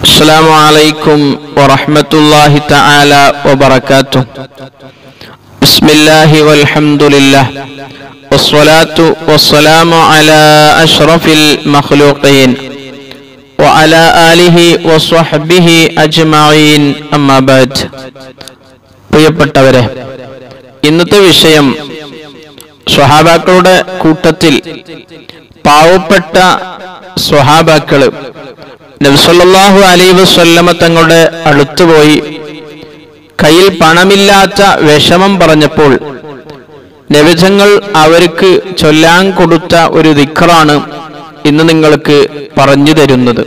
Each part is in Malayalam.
السلام عليكم ورحمة الله تعالى وبركاته بسم الله والحمد لله والصلاة والسلام على أشرف المخلوقين وعلى آله وصحبه أجمعين أما بعد പ്രിയപ്പെട്ടവരെ ഇന്നത്തെ വിഷയം സ്വഹാബാക്കളുടെ കൂട്ടത്തിൽ പാവപ്പെട്ട സ്വഹാബാക്കള് നബ്സല്ലാഹു അലൈ വസ്ല്ലമ തങ്ങളുടെ അടുത്തുപോയി കയ്യിൽ പണമില്ലാത്ത വിഷമം പറഞ്ഞപ്പോൾ നബിജങ്ങൾ അവർക്ക് ചൊല്ലാൻ കൊടുത്ത ഒരു ദിക്കറാണ് ഇന്ന് നിങ്ങൾക്ക് പറഞ്ഞു തരുന്നത്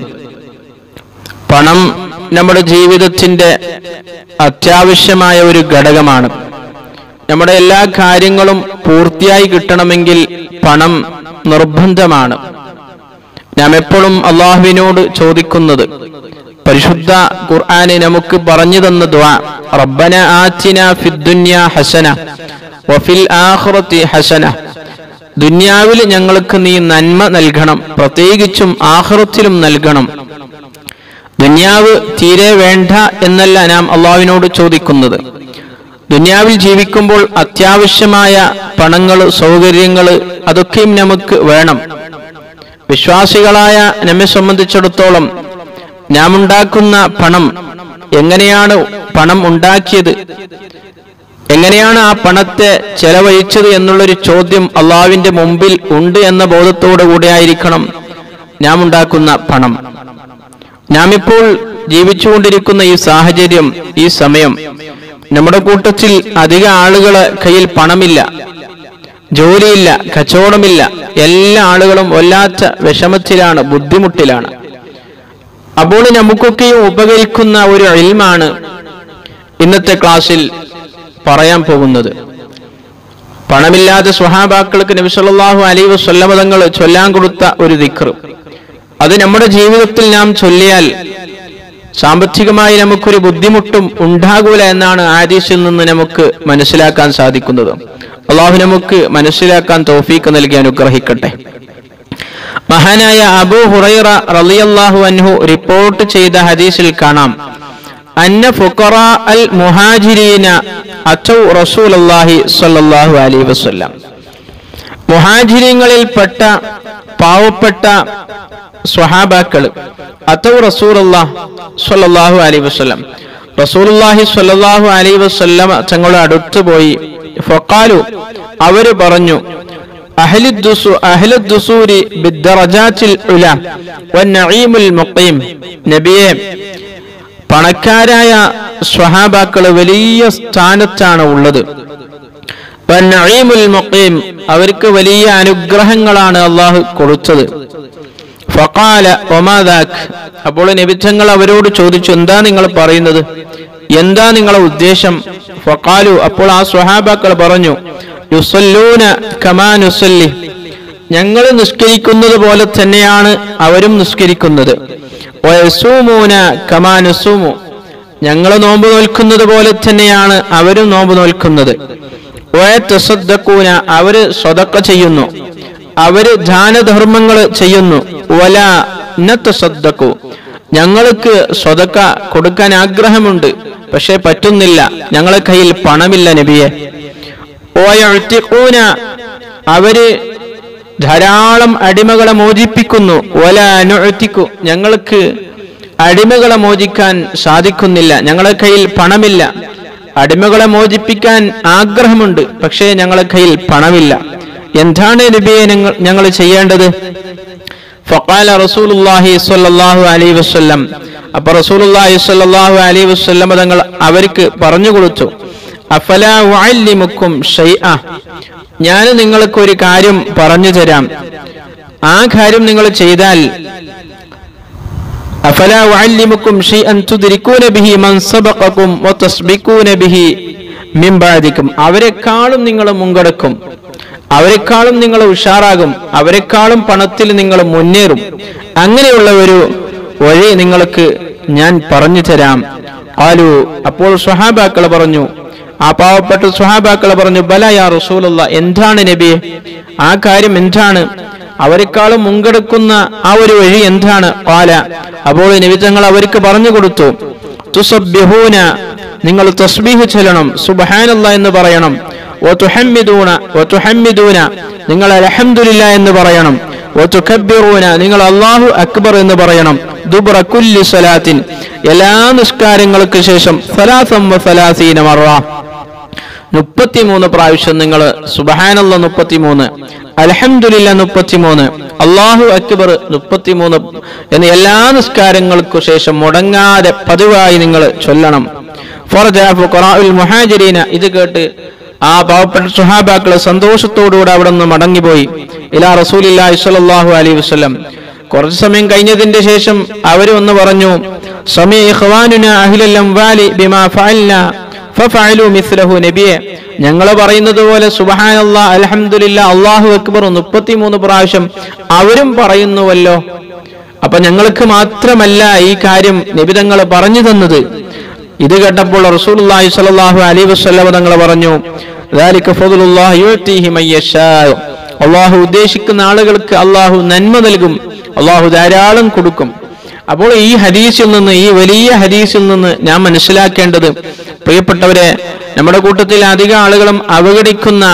പണം നമ്മുടെ ജീവിതത്തിന്റെ അത്യാവശ്യമായ ഒരു ഘടകമാണ് നമ്മുടെ എല്ലാ കാര്യങ്ങളും പൂർത്തിയായി കിട്ടണമെങ്കിൽ പണം നിർബന്ധമാണ് നാം എപ്പോഴും അള്ളാഹുവിനോട് ചോദിക്കുന്നത് പരിശുദ്ധ ഖുർആന് നമുക്ക് പറഞ്ഞു തന്ന ദ്വാ റബ്ബന ആറ്റിന ഫിദ്ദുന്യ ഹസന വഫിൽ ആഖിറതി ഹസന ദുന്യാവിൽ ഞങ്ങൾക്ക് നീ നന്മ നൽകണം പ്രത്യേകിച്ചും ആഖിറത്തിലും നൽകണം ദുന്യാവ് തീരെ വേണ്ട എന്നല്ല നാം അള്ളാഹുവിനോട് ചോദിക്കുന്നത് ദുന്യാവിൽ ജീവിക്കുമ്പോൾ അത്യാവശ്യമായ പണങ്ങൾ സൗകര്യങ്ങൾ അതൊക്കെയും നമുക്ക് വേണം വിശ്വാസികളായ നമ്മെ സംബന്ധിച്ചിടത്തോളം നാം ഉണ്ടാക്കുന്ന പണം എങ്ങനെയാണ് പണം ഉണ്ടാക്കിയത് എങ്ങനെയാണ് ആ പണത്തെ ചെലവഴിച്ചത് എന്നുള്ളൊരു ചോദ്യം അള്ളാവിന്റെ മുമ്പിൽ ഉണ്ട് എന്ന ബോധത്തോടു കൂടെ ആയിരിക്കണം നാം ഉണ്ടാക്കുന്ന പണം നാം ഇപ്പോൾ ജീവിച്ചുകൊണ്ടിരിക്കുന്ന ഈ സാഹചര്യം ഈ സമയം നമ്മുടെ കൂട്ടത്തിൽ അധിക ആളുകളെ കയ്യിൽ പണമില്ല ജോലിയില്ല കച്ചവടമില്ല എല്ലാ ആളുകളും വല്ലാത്ത വിഷമത്തിലാണ് ബുദ്ധിമുട്ടിലാണ് അപ്പോൾ നമുക്കൊക്കെയും ഉപകരിക്കുന്ന ഒരു ഇൽമാണ് ഇന്നത്തെ ക്ലാസ്സിൽ പറയാൻ പോകുന്നത് പണമില്ലാത്ത സ്വഹാബാക്കൾക്ക് നബിസല്ലാഹു അലൈ വസ്വല്ലമതങ്ങൾ ചൊല്ലാൻ കൊടുത്ത ഒരു ദിക്ർ അത് നമ്മുടെ ജീവിതത്തിൽ നാം ചൊല്ലിയാൽ സാമ്പത്തികമായി നമുക്കൊരു ബുദ്ധിമുട്ടും ഉണ്ടാകൂല എന്നാണ് ആദീസിൽ നിന്ന് നമുക്ക് മനസ്സിലാക്കാൻ സാധിക്കുന്നത് അള്ളാഹു നമുക്ക് മനസ്സിലാക്കാൻ തോഫീക്ക് നൽകി അനുഗ്രഹിക്കട്ടെ മഹാനായ അബു ഹുറൈറ റളിയല്ലാഹു അൻഹു റിപ്പോർട്ട് ചെയ്ത ഹദീസിൽ കാണാം അന്ന ഫുഖറ അൽ മുഹാജിരീന അച്ചൗ റസൂലുള്ളാഹി സ്വല്ലല്ലാഹു അലൈഹി വസല്ലം മുഹാജിരിങ്ങളിൽപ്പെട്ട പാവപ്പെട്ട സ്വഹാബാക്കൾ അത്തൗ റസൂലുള്ളാഹ് സ്വല്ലല്ലാഹു അലൈഹി വസല്ലം റസൂലുള്ളാഹി സ്വല്ലല്ലാഹു അലൈഹി വസല്ലം തങ്ങളുടെ അടുത്ത് പോയി ഫഖാലു അവര് പറഞ്ഞു അഹ്ലുദ്ദുസു അഹ്ലുദ്ദുസൂരി ബിദ്ദറജാത്തിൽ ഉല വന്നഈമുൽ മുഖീം നബിയെ പണക്കാരായ സ്വഹാബാക്കള് വലിയ സ്ഥാനത്താണ് ഉള്ളത് വന്നഈമുൽ മുഖീം അവർക്ക് വലിയ അനുഗ്രഹങ്ങളാണ് അള്ളാഹു കൊടുത്തത് ഫഖാല ഒമാദാഖ് അപ്പോൾ നബിച്ചങ്ങൾ അവരോട് ചോദിച്ചു എന്താ നിങ്ങൾ പറയുന്നത് എന്താ നിങ്ങളെ ഉദ്ദേശം ഫഖാലു അപ്പോൾ ആ സ്വഹാബാക്കൾ പറഞ്ഞു യുസല്ലൂന കമാ നുസല്ലി ഞങ്ങൾ നിസ്കരിക്കുന്നത് പോലെ തന്നെയാണ് അവരും നിസ്കരിക്കുന്നത് വയസൂമൂന കമാ നുസൂമു ഞങ്ങൾ നോമ്പ് നോൽക്കുന്നത് പോലെ തന്നെയാണ് അവരും നോമ്പ് നോൽക്കുന്നത് വയത്തസദ്ദക്കൂന അവര് സ്വതക്ക ചെയ്യുന്നു അവര് ദാനധർമ്മങ്ങൾ ചെയ്യുന്നു വല നത്തസദ്ദക്കു ഞങ്ങൾക്ക് സ്വതക്ക കൊടുക്കാൻ ആഗ്രഹമുണ്ട് പക്ഷെ പറ്റുന്നില്ല ഞങ്ങളെ കയ്യിൽ പണമില്ല നബിയെ ഓയഴ്ത്തിക്കൂന അവര് ധാരാളം അടിമകളെ മോചിപ്പിക്കുന്നു വല അനുഴ്ത്തിക്കു ഞങ്ങൾക്ക് അടിമകളെ മോചിക്കാൻ സാധിക്കുന്നില്ല ഞങ്ങളെ കയ്യിൽ പണമില്ല അടിമകളെ മോചിപ്പിക്കാൻ ആഗ്രഹമുണ്ട് പക്ഷേ ഞങ്ങളെ കയ്യിൽ പണമില്ല എന്താണ് നബിയെ ഞങ്ങൾ ചെയ്യേണ്ടത് ഫഖാല റസൂലുള്ളാഹി സ്വല്ലല്ലാഹു അലൈഹി വസല്ലം അപ്പൊ റസൂലുള്ളാഹി സ്വല്ലല്ലാഹു അലൈഹി വസല്ലം തങ്ങൾ അവർക്ക് പറഞ്ഞു കൊടുത്തു അഫലാ ഉഅല്ലിമുക്കും ഷൈഅ ഞാൻ നിങ്ങൾക്ക് ഒരു കാര്യം പറഞ്ഞു തരാം ആ കാര്യം നിങ്ങൾ ചെയ്താൽ അഫലാ ഉഅല്ലിമുക്കും ഷൈഅൻ തുദ്രികൂന ബിഹി മൻ സബഖക്കും വതസ്ബികൂന ബിഹി മിൻ ബഅദിക്കും അവരെക്കാളും നിങ്ങൾ മുൻകടക്കും അവരെക്കാളും നിങ്ങൾ ഉഷാറാകും അവരെക്കാളും പണത്തിൽ നിങ്ങൾ മുന്നേറും അങ്ങനെയുള്ള ഒരു വഴി നിങ്ങൾക്ക് ഞാൻ പറഞ്ഞു തരാം ആലു അപ്പോൾ സ്വഹാബാക്കൾ പറഞ്ഞു ആ പാവപ്പെട്ട സ്വഹാബാക്കൾ പറഞ്ഞു ബല യാ റസൂലുള്ള എന്താണ് നബിയെ ആ കാര്യം എന്താണ് അവരെക്കാളും മുൻകെടുക്കുന്ന ആ ഒരു വഴി എന്താണ് കാല അപ്പോൾ നിമിത്തങ്ങൾ അവർക്ക് പറഞ്ഞു കൊടുത്തു തുസബ്യഹൂന നിങ്ങൾ തസ്ബീഹ് ചൊല്ലണം സുബ്ഹാനല്ലാ എന്ന് പറയണം വതുഹമ്മിദൂന വതുഹമ്മിദൂന നിങ്ങൾ അൽഹംദുലില്ല എന്ന് പറയണം വതുകബ്ബിറൂന നിങ്ങൾ അല്ലാഹു അക്ബർ എന്ന് പറയണം ദുബ്ര കുല്ലി സലാത്തിൻ എല്ലാ നിസ്കാരങ്ങൾക്ക് ശേഷം സലാസം വസലാസീന മറ മുപ്പത്തിമൂന്ന് പ്രാവശ്യം നിങ്ങൾ സുബഹാനല്ല മുപ്പത്തിമൂന്ന് അലഹമുല്ല മുപ്പത്തിമൂന്ന് അള്ളാഹു അക്ബർ മുപ്പത്തിമൂന്ന് എന്നീ എല്ലാ നിസ്കാരങ്ങൾക്കു ശേഷം മുടങ്ങാതെ പതിവായി നിങ്ങൾ ചൊല്ലണം ഫറജാഫു ഖുറാഉൽ മുഹാജിരീന ഇത് കേട്ട് ആ പാവപ്പെട്ട സുഹാബാക്കള് സന്തോഷത്തോടുകൂടെ അവിടെ നിന്ന് മടങ്ങിപ്പോയി ഇലാ റസൂലില്ലാഹി സ്വല്ലല്ലാഹു അലൈഹി വസല്ലം കുറച്ചു സമയം കഴിഞ്ഞതിന്റെ ശേഷം അവർ ഒന്ന് പറഞ്ഞു സമയ ഇഖ്വാനുന അഹ്ലൽ അംവാലി ബിമാ ഫഅൽന ഫഫഅലു മിസ്ലഹു നബിയെ ഞങ്ങൾ പറയുന്നത് പോലെ സുബ്ഹാനല്ലാ അൽഹംദുലില്ലാ അല്ലാഹു അക്ബർ മുപ്പത്തിമൂന്ന് പ്രാവശ്യം അവരും പറയുന്നുവല്ലോ അപ്പൊ ഞങ്ങൾക്ക് മാത്രമല്ല ഈ കാര്യം നിബിതങ്ങൾ പറഞ്ഞു തന്നത് ഇത് കേട്ടപ്പോൾ റസൂലുള്ളാഹി സ്വല്ലല്ലാഹു അലൈഹി വസല്ലം തങ്ങൾ പറഞ്ഞു ذلك فضل الله يؤتيه من يشاء അള്ളാഹു ഉദ്ദേശിക്കുന്ന ആളുകൾക്ക് അള്ളാഹു നന്മ നൽകും അള്ളാഹു ധാരാളം കൊടുക്കും അപ്പോൾ ഈ ഹദീസിൽ നിന്ന് ഈ വലിയ ഹദീസിൽ നിന്ന് ഞാൻ മനസ്സിലാക്കേണ്ടത് പ്രിയപ്പെട്ടവരെ നമ്മുടെ കൂട്ടത്തിൽ അധിക ആളുകളും അവഗണിക്കുന്ന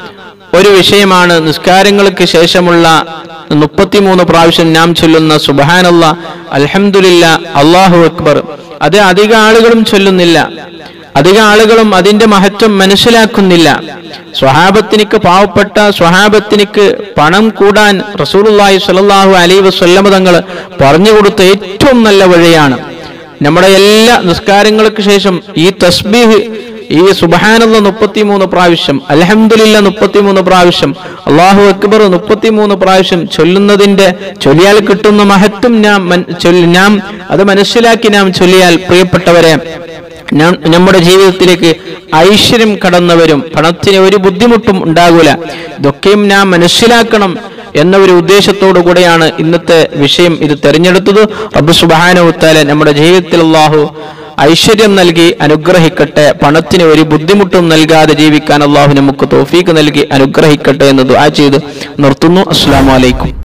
ഒരു വിഷയമാണ് നിസ്കാരങ്ങൾക്ക് ശേഷമുള്ള മുപ്പത്തിമൂന്ന് പ്രാവശ്യം നാം ചൊല്ലുന്ന സുബാനല്ല അൽഹംദുലില്ല അള്ളാഹു അക്ബർ അത് അധിക ആളുകളും ചൊല്ലുന്നില്ല അധിക ആളുകളും അതിന്റെ മഹത്വം മനസ്സിലാക്കുന്നില്ല സ്വഹാബത്തിനിക്ക് പാവപ്പെട്ട സ്വഹാബത്തിനിക്ക് പണം കൂടാൻ റസൂലുള്ളാഹി സ്വല്ലല്ലാഹു അലൈഹി വസല്ലമ തങ്ങൾ പറഞ്ഞു കൊടുത്ത ഏറ്റവും നല്ല വഴിയാണ് നമ്മുടെ എല്ലാ നിസ്കാരങ്ങൾക്ക് ശേഷം ഈ തസ്ബീഹ് ഈ സുബഹാനുള്ള മുപ്പത്തിമൂന്ന് പ്രാവശ്യം അലഹമുല്ല മുപ്പത്തിമൂന്ന് പ്രാവശ്യം അള്ളാഹു അക്ബർ മുപ്പത്തിമൂന്ന് പ്രാവശ്യം ചൊല്ലുന്നതിന്റെ ചൊല്ലിയാൽ കിട്ടുന്ന മഹത്വം നാം മൻ- ചൊല്ലി- നാം അത് മനസ്സിലാക്കി നാം ചൊല്ലിയാൽ പ്രിയപ്പെട്ടവരെ നാം- നമ്മുടെ ജീവിതത്തിലേക്ക് ഐശ്വര്യം കടന്നു വരും പണത്തിന് ഒരു ബുദ്ധിമുട്ടും ഉണ്ടാകൂല ഇതൊക്കെയും നാം മനസ്സിലാക്കണം എന്ന ഒരു ഉദ്ദേശത്തോടു കൂടെയാണ് ഇന്നത്തെ വിഷയം ഇത് തെരഞ്ഞെടുത്തത് റബ്ബ് സുബാനുത്താല നമ്മുടെ ജീവിതത്തിൽ അള്ളാഹു ഐശ്വര്യം നൽകി അനുഗ്രഹിക്കട്ടെ പണത്തിന് ഒരു ബുദ്ധിമുട്ടും നൽകാതെ ജീവിക്കാൻ അള്ളാഹു നമുക്ക് തോഫീക്ക് നൽകി അനുഗ്രഹിക്കട്ടെ എന്ന് ദുആ ചെയ്ത് നിർത്തുന്നു അസ്സാം വലൈക്കും